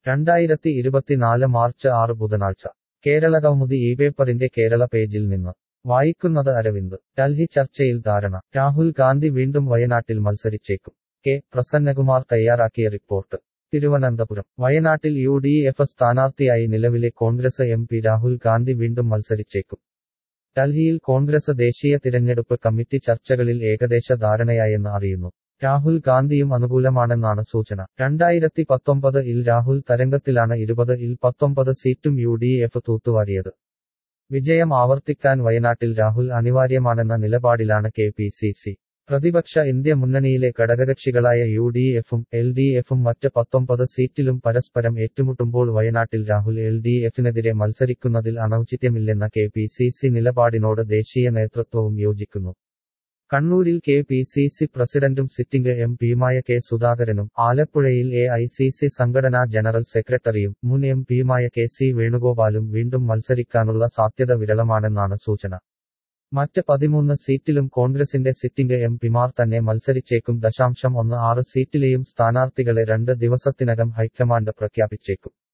രണ്ടായിരത്തി ഇരുപത്തിനാല് മാർച്ച് ആറ് ബുധനാഴ്ച കേരളകൗമുദി ഈ പേപ്പറിന്റെ കേരള പേജിൽ നിന്ന് വായിക്കുന്നത് അരവിന്ദ് ഡൽഹി ചർച്ചയിൽ ധാരണ രാഹുൽ ഗാന്ധി വീണ്ടും വയനാട്ടിൽ മത്സരിച്ചേക്കും കെ പ്രസന്നകുമാർ തയ്യാറാക്കിയ റിപ്പോർട്ട് തിരുവനന്തപുരം വയനാട്ടിൽ യു ഡി എഫ് സ്ഥാനാർത്ഥിയായി നിലവിലെ കോൺഗ്രസ് എം പി രാഹുൽ ഗാന്ധി വീണ്ടും മത്സരിച്ചേക്കും ഡൽഹിയിൽ കോൺഗ്രസ് ദേശീയ തിരഞ്ഞെടുപ്പ് കമ്മിറ്റി ചർച്ചകളിൽ ഏകദേശ ധാരണയായെന്ന് അറിയുന്നു രാഹുൽ ഗാന്ധിയും അനുകൂലമാണെന്നാണ് സൂചന രണ്ടായിരത്തി പത്തൊമ്പത് ഇൽ രാഹുൽ തരംഗത്തിലാണ് ഇരുപത് ഇൽ പത്തൊമ്പത് സീറ്റും യു ഡി എഫ് തൂത്തുവാരിയത് വിജയം ആവർത്തിക്കാൻ വയനാട്ടിൽ രാഹുൽ അനിവാര്യമാണെന്ന നിലപാടിലാണ് കെ പി സി സി പ്രതിപക്ഷ ഇന്ത്യ മുന്നണിയിലെ ഘടകകക്ഷികളായ യു ഡി എഫും എൽ ഡി എഫും മറ്റ് പത്തൊമ്പത് സീറ്റിലും പരസ്പരം ഏറ്റുമുട്ടുമ്പോൾ വയനാട്ടിൽ രാഹുൽ എൽ ഡി എഫിനെതിരെ മത്സരിക്കുന്നതിൽ അനൌചിത്യമില്ലെന്ന കെ പി സി സി നിലപാടിനോട് ദേശീയ നേതൃത്വവും യോജിക്കുന്നു കണ്ണൂരിൽ കെ പി സി സി പ്രസിഡന്റും സിറ്റിംഗ് എം പിയുമായ കെ സുധാകരനും ആലപ്പുഴയിൽ എ ഐ സി സി സംഘടനാ ജനറൽ സെക്രട്ടറിയും മുൻ എം പിയുമായ കെ സി വേണുഗോപാലും വീണ്ടും മത്സരിക്കാനുള്ള സാധ്യത വിരളമാണെന്നാണ് സൂചന മറ്റ് പതിമൂന്ന് സീറ്റിലും കോൺഗ്രസിന്റെ സിറ്റിംഗ് എം പിമാർ തന്നെ മത്സരിച്ചേക്കും ദശാംശം ഒന്ന് ആറ് സീറ്റിലെയും സ്ഥാനാർത്ഥികളെ രണ്ട് ദിവസത്തിനകം ഹൈക്കമാൻഡ് പ്രഖ്യാപിച്ചേക്കും